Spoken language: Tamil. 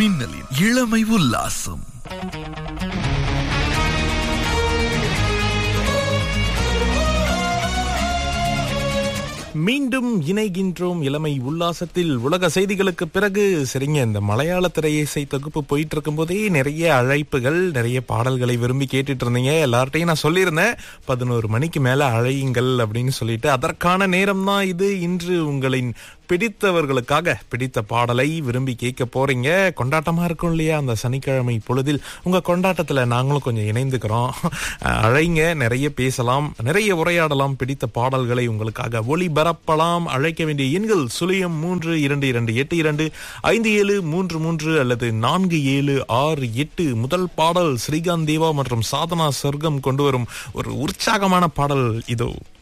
மின்னலின் இளமை உல்லாசம் மீண்டும் இணைகின்றோம் இளமை உல்லாசத்தில் உலக செய்திகளுக்கு பிறகு சரிங்க இந்த மலையாள திரையிசை தொகுப்பு போயிட்டு இருக்கும் போதே நிறைய அழைப்புகள் நிறைய பாடல்களை விரும்பி கேட்டுட்டு இருந்தீங்க எல்லார்ட்டையும் நான் சொல்லியிருந்தேன் பதினோரு மணிக்கு மேல அழையுங்கள் அப்படின்னு சொல்லிட்டு அதற்கான நேரம் தான் இது இன்று உங்களின் பிடித்தவர்களுக்காக பிடித்த பாடலை விரும்பி கேட்க போறீங்க கொண்டாட்டமா இருக்கும் இல்லையா அந்த சனிக்கிழமை பொழுதில் உங்க கொண்டாட்டத்துல நாங்களும் கொஞ்சம் இணைந்துக்கிறோம் அழைங்க நிறைய பேசலாம் நிறைய உரையாடலாம் பிடித்த பாடல்களை உங்களுக்காக ஒளிபரப்பலாம் அழைக்க வேண்டிய எண்கள் சுழியம் மூன்று இரண்டு இரண்டு எட்டு இரண்டு ஐந்து ஏழு மூன்று மூன்று அல்லது நான்கு ஏழு ஆறு எட்டு முதல் பாடல் ஸ்ரீகாந்த் தேவா மற்றும் சாதனா சொர்க்கம் கொண்டு வரும் ஒரு உற்சாகமான பாடல் இதோ